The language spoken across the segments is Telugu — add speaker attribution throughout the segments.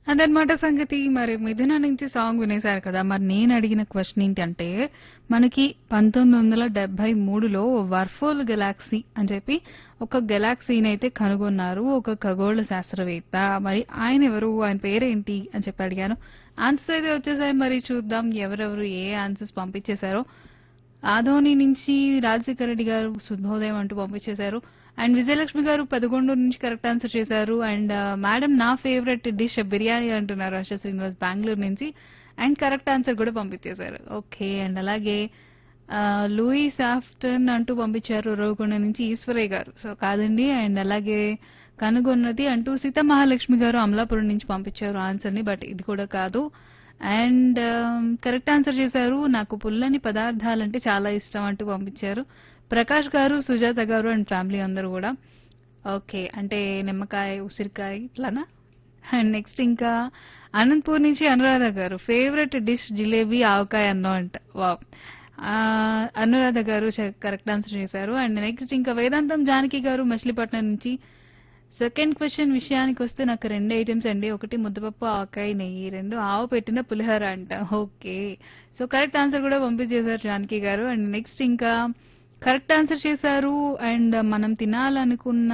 Speaker 1: అదనమాట సంగతి. మరి 'మిథున' నుంచి సాంగ్ వినేశారు కదా! మరి నేను అడిగిన క్వెషన్ ఏంటంటే, మనకి 1973లో వర్ఫోల్ గెలాక్సీ అని చెప్పి ఒక గెలాక్సీనైతే కనుగొన్నారు ఒక ఖగోళ శాస్త్రవేత్త. మరి ఆయన ఎవరు? ఆయన పేరేంటి? అని చెప్పి అడిగాను. ఆన్సర్స్ అయితే వచ్చేసాయి. మరి చూద్దాం ఎవరెవరు ఏ ఆన్సర్స్ పంపించేశారో. ఆదోని నుంచి రాజశేఖర రెడ్డి గారు శుభోదయం అంటూ పంపించేశారు. అండ్ విజయలక్ష్మి గారు పదకొండు నుంచి కరెక్ట్ ఆన్సర్ చేశారు. అండ్ మేడం నా ఫేవరెట్ డిష్ బిర్యానీ అంటున్నారు హర్ష శ్రీనివాస్ బెంగళూరు నుంచి. అండ్ కరెక్ట్ ఆన్సర్ కూడా పంపించేశారు. ఓకే. అండ్ అలాగే ఆ, లూయిస్ ఆఫ్టన్ అంటూ పంపించారు రోగుండ నుంచి ఈశ్వరయ్య గారు. సో కాదండి. అండ్ అలాగే కనుగొన్నది అంటూ సీతా మహాలక్ష్మి గారు అమలాపురం నుంచి పంపించారు ఆన్సర్ ని బట్ ఇది కూడా కాదు. అండ్ కరెక్ట్ ఆన్సర్ చేశారు నాకు పుల్లని పదార్థాలంటే చాలా ఇష్టం అంటూ పంపించారు. ప్రకాష్ గారు సుజాత గారు అండ్ ఫ్యామిలీ అందరూ కూడా ఓకే అంటే నిమ్మకాయ ఉసిరికాయ ఇట్లానా అండ్ నెక్స్ట్ ఇంకా అనంతపూర్ నుంచి అనురాధ గారు ఫేవరెట్ డిష్ జిలేబీ ఆవకాయ అన్నం అంట వావ్ అనురాధ గారు కరెక్ట్ ఆన్సర్ చేశారు అండ్ నెక్స్ట్ ఇంకా వేదాంతం జానకి గారు మచిలీపట్నం నుంచి సెకండ్ క్వశ్చన్ విషయానికి వస్తే నాకు రెండు ఐటమ్స్ అండి ఒకటి ముద్దపప్పు ఆవకాయ నెయ్యి రెండు ఆవు పెట్టిన పులిహోర అంట ఓకే సో కరెక్ట్ ఆన్సర్ కూడా పంపించేశారు జానకి గారు అండ్ నెక్స్ట్ ఇంకా కరెక్ట్ ఆన్సర్ చేశారు అండ్ మనం తినాలనుకున్న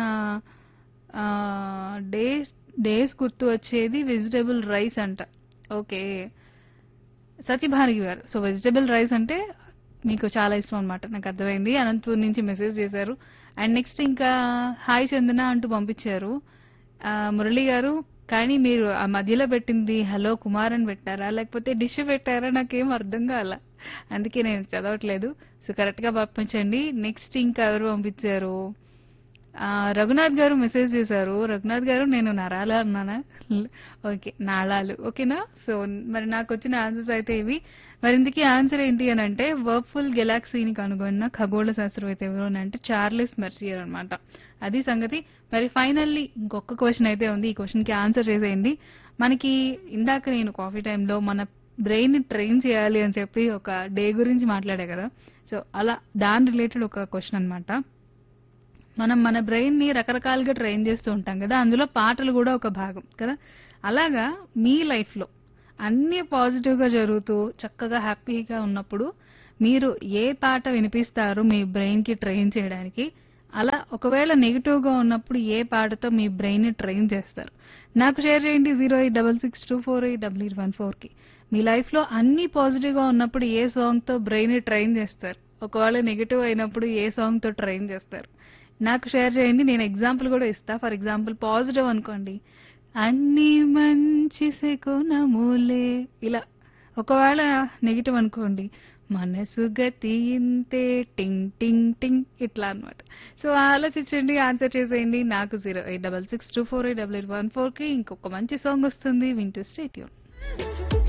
Speaker 1: డేస్ డేస్ గుర్తు వచ్చేది వెజిటబుల్ రైస్ అంట ఓకే సత్యభారగి గారు సో వెజిటబుల్ రైస్ అంటే మీకు చాలా ఇష్టం అనమాట నాకు అర్థమైంది అనంతపూర్ నుంచి మెసేజ్ చేశారు అండ్ నెక్స్ట్ ఇంకా హాయ్ చందన అంటూ పంపించారు ఆ, మురళి గారు కానీ మీరు ఆ మధ్యలో పెట్టింది హలో కుమార్ అని పెట్టారా లేకపోతే డిష్ పెట్టారా నాకేం అర్థం కాల అందుకే నేను చదవట్లేదు సో కరెక్ట్ గా పంపించండి నెక్స్ట్ ఇంకా ఎవరు పంపించారు ఆ, రఘునాథ్ గారు మెసేజ్ చేశారు రఘునాథ్ గారు నేను నరాలు అన్నానా ఓకే నాళాలు ఓకేనా సో మరి నాకు వచ్చిన ఆన్సర్స్ అయితే ఇవి మరి ఇందుకీ ఆన్సర్ ఏంటి అని అంటే వర్ఫుల్ గెలాక్సీని కనుగొన్న ఖగోళ శాస్త్రవేత్త ఎవరు అని అంటే చార్లెస్ మెర్సియర్ అన్నమాట అది సంగతి మరి ఫైనల్లీ ఇంకొక క్వశ్చన్ అయితే ఉంది ఈ క్వశ్చన్ కి ఆన్సర్ చేసేయండి మనకి ఇందాక నేను కాఫీ టైంలో మన బ్రెయిన్ ని ట్రైన్ చేయాలి అని చెప్పి ఒక డే గురించి మాట్లాడే కదా సో అలా దాని రిలేటెడ్ ఒక క్వశ్చన్ అన్నమాట మనం మన బ్రెయిన్ ని రకరకాలుగా ట్రైన్ చేస్తూ ఉంటాం కదా అందులో పాటలు కూడా ఒక భాగం కదా అలాగా మీ లైఫ్ లో అన్ని పాజిటివ్ గా జరుగుతూ చక్కగా హ్యాపీగా ఉన్నప్పుడు మీరు ఏ పాట వినిపిస్తారు మీ బ్రెయిన్ కి ట్రైన్ చేయడానికి అలా ఒకవేళ నెగిటివ్ గా ఉన్నప్పుడు ఏ పాటతో మీ బ్రెయిన్ ని ట్రైన్ చేస్తారు నాకు షేర్ చేయండి zero eight double six two four eight double eight one four కి మీ లైఫ్ లో అన్ని పాజిటివ్ గా ఉన్నప్పుడు ఏ సాంగ్ తో బ్రెయిన్ ని ట్రైన్ చేస్తారు ఒకవేళ నెగిటివ్ అయినప్పుడు ఏ సాంగ్ తో ట్రైన్ చేస్తారు నాకు షేర్ చేయండి నేను ఎగ్జాంపుల్ కూడా ఇస్తా ఫర్ ఎగ్జాంపుల్ పాజిటివ్ అనుకోండి అన్ని మంచి శకునములే ఇలా ఒకవేళ నెగిటివ్ అనుకోండి మనసు గతి ఇంతే టింగ్ టింగ్ టింగ్ ఇట్లా అన్నమాట సో ఆలోచించండి ఆన్సర్ చేసేయండి నాకు zero eight double six two four eight double eight one four కి ఇంకొక మంచి సాంగ్ వస్తుంది వింటూ స్టేట్యూన్